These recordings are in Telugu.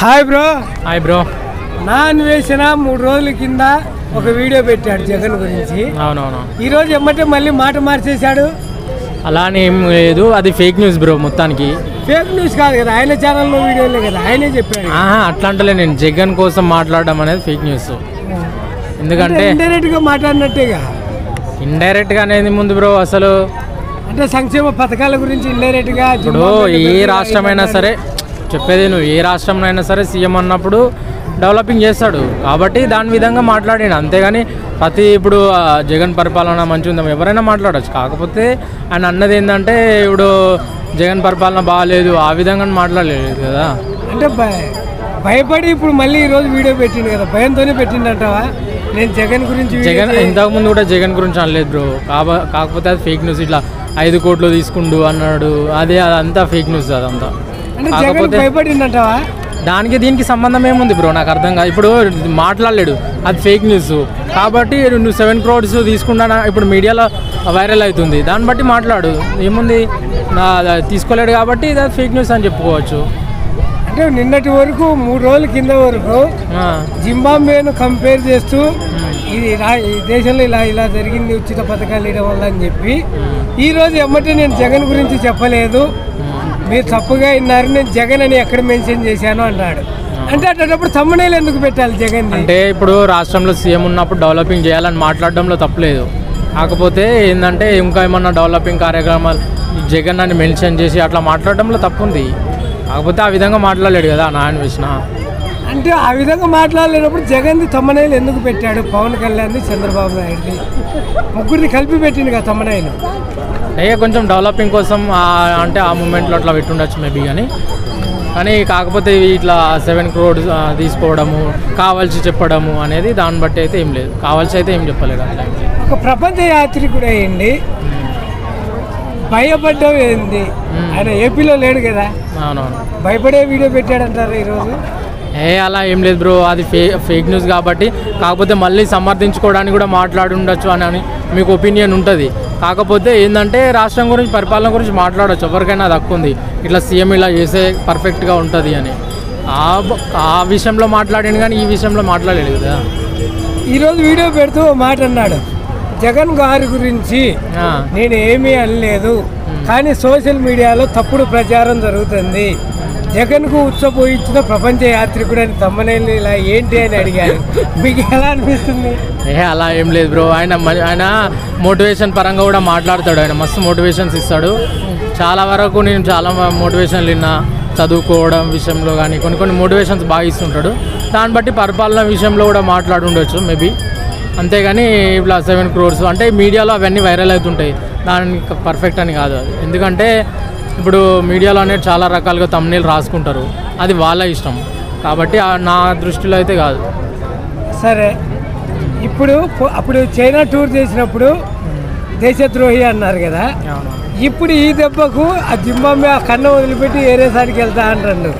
హాయ్ బ్రో హాయ్ బ్రో నా అన్వేషణ మూడు రోజుల కింద ఒక వీడియో పెట్టాడు జగన్ గురించి అవునవును ఈ రోజు ఎమ్మటే మళ్ళీ మాట మార్చేశాడు అలా అని ఏం లేదు అది ఫేక్ న్యూస్ బ్రో మొత్తానికి ఫేక్ న్యూస్ కాదు కదా ఆయన ఛానల్లో వీడియోలే కదా ఆయనే చెప్పాడు ఆహా అట్లా అంటలే నేను జగన్ కోసం మాట్లాడడం అనేది ఫేక్ న్యూస్ ఎందుకంటే ఇండైరెక్ట్ గా మాట్లాడినట్టేగా ఇండైరెక్ట్ గా అనేది ముందు బ్రో అసలు అంటే సంక్షేమ పథకాల గురించి ఇండైరెక్ట్ గా ఇప్పుడు ఏ రాష్ట్రమైనా సరే చెప్పేది నువ్వు ఏ రాష్ట్రంలో అయినా సరే సీఎం అన్నప్పుడు డెవలపింగ్ చేస్తాడు కాబట్టి దాని విధంగా మాట్లాడాడు అంతేగాని ప్రతి ఇప్పుడు ఆ, జగన్ పరిపాలన మంచిగా ఉందాం ఎవరైనా మాట్లాడచ్చు కాకపోతే ఆయన అన్నది ఏంటంటే ఇప్పుడు జగన్ పరిపాలన బాగాలేదు ఆ విధంగా మాట్లాడలేదు కదా అంటే భయ- భయపడి ఇప్పుడు మళ్ళీ ఈ రోజు వీడియో పెట్టిండు కదా భయంతోనే పెట్టిండంటావా నేను జగన్ గురించి వీడియో జగన్ ఇంతకు ముందు కూడా జగన్ గురించి అనలేదు బ్రో కాబ కాకపోతే అది ఫేక్ న్యూస్ ఇట్లా ఐదు కోట్లు తీసుకుండు అన్నాడు అదే అదంతా ఫేక్ న్యూస్ అదంతా అంటే జగన్ కాకపోతే భయపడిందంటావా దానికి దీనికి సంబంధం ఏముంది బ్రో నాకు అర్థం కాదు ఇప్పుడు మాట్లాడలేడు అది ఫేక్ న్యూస్ కాబట్టి నువ్వు సెవెన్ క్రోడ్స్ తీసుకున్నా ఇప్పుడు మీడియాలో వైరల్ అవుతుంది దాన్ని బట్టి మాట్లాడు ఏముంది నా తీసుకోలేడు కాబట్టి ఇది ఫేక్ న్యూస్ అని చెప్పుకోవచ్చు అంటే నిన్నటి వరకు మూడు రోజుల కింద వరకు ఆ, జింబాబ్వేను కంపేర్ చేస్తూ ఇది రా- ఈ దేశంలో ఇలా ఇలా జరిగింది ఉచిత పథకాలు ఇవ్వడం వల్ల అని చెప్పి ఈ రోజు ఎమ్మటే నేను జగన్ గురించి చెప్పలేదు మీరు తప్పుగా విన్నారు నేను జగన్ అని ఎక్కడ మెన్షన్ చేశాను అన్నాడు అంటే అట్టేటప్పుడు తమ్మునేలు ఎందుకు పెట్టాలి జగన్ అంటే ఇప్పుడు రాష్ట్రంలో సీఎం ఉన్నప్పుడు డెవలపింగ్ చేయాలని మాట్లాడడంలో తప్పలేదు కాకపోతే ఏంటంటే ఇంకా ఏమన్నా డెవలపింగ్ కార్యక్రమాలు జగన్ అని మెన్షన్ చేసి అట్లా మాట్లాడడంలో తప్పు ఉంది కాకపోతే ఆ విధంగా మాట్లాడలేడు కదా నాయన విష్ణ అంటే ఆ విధంగా మాట్లాడలేనప్పుడు జగన్ది తమ్మనేలు ఎందుకు పెట్టాడు పవన్ కళ్యాణ్ది చంద్రబాబు నాయుడుది ముగ్గురిది కలిపి పెట్టిండు కదా తమ్మనాయలు ఏ కొంచెం డెవలపింగ్ కోసం ఆ- అంటే ఆ మూమెంట్లో అట్లా పెట్టుండొచ్చు మేబీ కానీ కానీ కాకపోతే ఇట్లా సెవెన్ క్రోడ్స్ తీసుకోవడము కావాల్సి చెప్పడము అనేది దాన్ని బట్టి అయితే ఏం లేదు కావాల్సి అయితే ఏం చెప్పలేదు అట్లా ఒక ప్రపంచ యాత్రికుడు అయ్యింది భయపడ్డం ఏంది ఆయన ఏపీలో లేడు కదా అవునవును భయపడే వీడియో పెట్టాడంటారు ఈరోజు ఏ అలా ఏం లేదు బ్రో అది ఫే ఫేక్ న్యూస్ కాబట్టి కాకపోతే మళ్ళీ సమర్థించుకోవడానికి కూడా మాట్లాడి ఉండొచ్చు అని అని మీకు ఒపీనియన్ ఉంటుంది కాకపోతే ఏంటంటే రాష్ట్రం గురించి పరిపాలన గురించి మాట్లాడొచ్చు ఎవరికైనా అది హక్కు ఉంది ఇట్లా సీఎం ఇలా చేసే పర్ఫెక్ట్గా ఉంటుంది అని ఆ బ- ఆ విషయంలో మాట్లాడాను కానీ ఈ విషయంలో మాట్లాడలేదు కదా ఈరోజు వీడియో పెడుతూ ఓ మాట అన్నాడు జగన్ గారి గురించి ఆ, నేను ఏమీ అనలేదు కానీ సోషల్ మీడియాలో తప్పుడు ప్రచారం జరుగుతుంది జగన్కు ఉచ్చపోయించిన ప్రపంచ యాత్రికుడు అని తమ్మనేళ్ళు ఇలా ఏంటి అని అడిగారు మీకు ఎలా అనిపిస్తుంది ఏ అలా ఏం లేదు బ్రో ఆయన మ- ఆయన మోటివేషన్ పరంగా కూడా మాట్లాడతాడు ఆయన మస్తు మోటివేషన్స్ ఇస్తాడు చాలా వరకు నేను చాలా మోటివేషన్లు విన్నా చదువుకోవడం విషయంలో కానీ కొన్ని కొన్ని మోటివేషన్స్ బాగా ఇస్తుంటాడు దాన్ని బట్టి పరిపాలన విషయంలో కూడా మాట్లాడి ఉండొచ్చు మేబీ అంతేగాని ఇట్లా సెవెన్ క్రోర్స్ అంటే మీడియాలో అవన్నీ వైరల్ అవుతుంటాయి దానికి పర్ఫెక్ట్ అని కాదు అది ఎందుకంటే ఇప్పుడు మీడియాలో అనేది చాలా రకాలుగా తమ్నేలు రాసుకుంటారు అది వాళ్ళ ఇష్టం కాబట్టి ఆ- నా దృష్టిలో అయితే కాదు సరే ఇప్పుడు పో- అప్పుడు చైనా టూర్ చేసినప్పుడు దేశద్రోహి అన్నారు కదా ఇప్పుడు ఈ దెబ్బకు ఆ జింబాబే ఆ కన్న వదిలిపెట్టి వేరే సారికి వెళ్తా అంటారు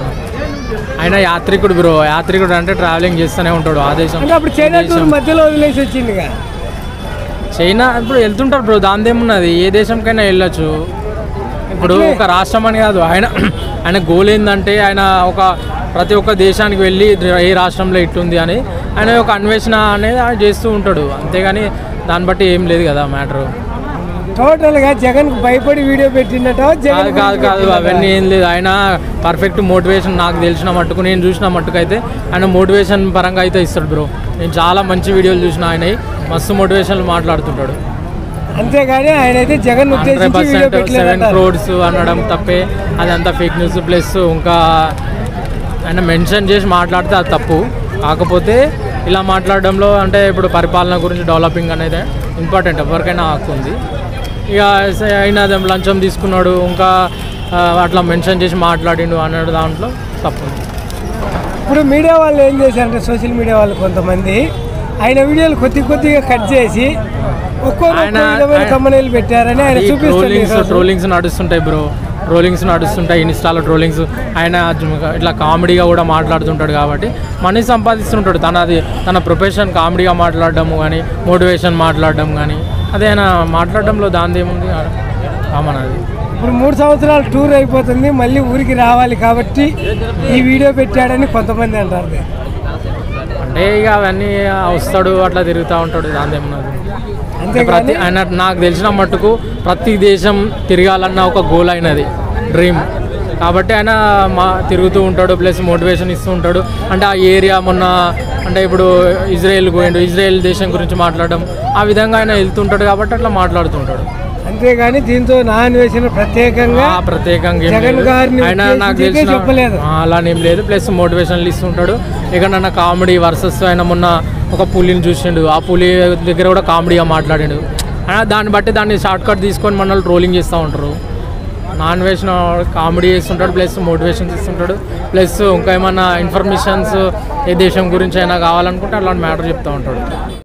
ఆయన యాత్రికుడు బ్రో యాత్రికుడు అంటే ట్రావెలింగ్ చేస్తూనే ఉంటాడు ఆ దేశం అంటే అప్పుడు చైనా టూర్ మధ్యలో వదిలేసి వచ్చిందిగా చైనా ఇప్పుడు వెళ్తుంటారు బ్రో దానిదేమున్నది ఏ దేశంకైనా వెళ్ళొచ్చు ఇప్పుడు ఒక రాష్ట్రం అని కాదు ఆయన ఆయన గోల్ ఏంటంటే ఆయన ఒక ప్రతి ఒక్క దేశానికి వెళ్ళి ఏ రాష్ట్రంలో ఇట్టుంది అని ఆయన ఒక అన్వేషణ అనేది ఆయన చేస్తూ ఉంటాడు అంతేగాని దాన్ని బట్టి ఏం లేదు కదా మ్యాటర్ టోటల్ గా జగన్ కు భయపడి వీడియో పెట్టినట్టు కాదు జగన్ కాదు కాదు అవన్నీ ఏం లేదు ఆయన పర్ఫెక్ట్ మోటివేషన్ నాకు తెలిసిన మట్టుకు నేను చూసిన మట్టుకు అయితే ఆయన మోటివేషన్ పరంగా అయితే ఇస్తాడు బ్రో నేను చాలా మంచి వీడియోలు చూసిన ఆయన మస్తు మోటివేషన్లు మాట్లాడుతుంటాడు అంతేగాని ఆయన అయితే జగన్ హండ్రెడ్ ఉద్దేశించి వీడియో పర్సెంట్ సెవెన్ పెట్టలేదు క్రోడ్స్ అనడం తప్పే అదంతా ఫేక్ న్యూస్ ప్లస్ ఇంకా ఆయన మెన్షన్ చేసి మాట్లాడితే అది తప్పు కాకపోతే ఇలా మాట్లాడడంలో అంటే ఇప్పుడు పరిపాలన గురించి డెవలపింగ్ అనేది ఇంపార్టెంట్ ఎవరికైనా హక్కు ఉంది ఇక స- ఆయన అదే లంచం తీసుకున్నాడు ఇంకా ఆ, అట్లా మెన్షన్ చేసి మాట్లాడిండు అనే దాంట్లో తప్పు ఉంది ఇప్పుడు మీడియా వాళ్ళు ఏం చేశారంటే సోషల్ మీడియా వాళ్ళు కొంతమంది ఆయన వీడియోలు కొద్ది కొద్దిగా కట్ చేసి ఒక్కొక్క ఆయన- విధమైన ఆయన- కమ్మనీలు పెట్టారని ఆయన ఈ చూపిస్తారు ట్రోలింగ్స్ ఈరోజు. ట్రోలింగ్స్ నడుస్తుంటాయి బ్రో ట్రోలింగ్స్ నడుస్తుంటాయి ఇన్స్టాలో ట్రోలింగ్స్ ఆయన ఇట్లా కామెడీగా కూడా మాట్లాడుతుంటాడు కాబట్టి మనీ సంపాదిస్తుంటాడు తన అది తన ప్రొఫెషన్ కామెడీగా మాట్లాడడం కానీ మోటివేషన్ మాట్లాడడం కానీ అదే ఆయన మాట్లాడడంలో దాని ఏముంది కామన్ అది ఇప్పుడు మూడు సంవత్సరాలు టూర్ అయిపోతుంది మళ్ళీ ఊరికి రావాలి కాబట్టి ఈ వీడియో పెట్టాడని కొంతమంది అంటారు అంటే ఇక అవన్నీ వస్తాడు అట్లా తిరుగుతూ ఉంటాడు దాని ఏమన్నది అంతేగాని ప్రతి ఆయన నాకు తెలిసిన మట్టుకు ప్రతి దేశం తిరగాలన్న ఒక గోల్ అయినది డ్రీమ్ కాబట్టి ఆయన మా తిరుగుతూ ఉంటాడు ప్లస్ మోటివేషన్ ఇస్తూ ఉంటాడు అంటే ఆ ఏరియా మొన్న అంటే ఇప్పుడు ఇజ్రాయెల్ పోయిండు ఇజ్రాయెల్ దేశం గురించి మాట్లాడడం ఆ విధంగా ఆయన వెళ్తుంటాడు కాబట్టి అట్లా మాట్లాడుతుంటాడు అంతేగాని దీంతో నా అన్వేషణ ప్రత్యేకంగా ఆ ప్రత్యేకంగా ఏం జగన్ లేదు. గారిని ఆయన నాకు ఉద్దేశించి తెలిసిన చెప్పలేదు. ఆ, అలానేం లేదు ప్లస్ మోటివేషన్లు ఇస్తుంటాడు ఇక నన్న కామెడీ వర్సెస్ ఆయన మొన్న ఒక పులిని చూసిండు ఆ పులి దగ్గర కూడా కామెడీగా మాట్లాడాడు ఆయన దాన్ని బట్టి దాన్ని షార్ట్ కట్ తీసుకొని మనల్ని ట్రోలింగ్ చేస్తూ ఉంటారు నాన్ వెజ్ కామెడీ చేస్తుంటాడు ప్లస్ మోటివేషన్స్ ఇస్తుంటాడు ప్లస్ ఇంకా ఏమన్నా ఇన్ఫర్మేషన్స్ ఏ దేశం గురించి అయినా కావాలనుకుంటే అలాంటి మ్యాటర్ చెప్తూ ఉంటాడు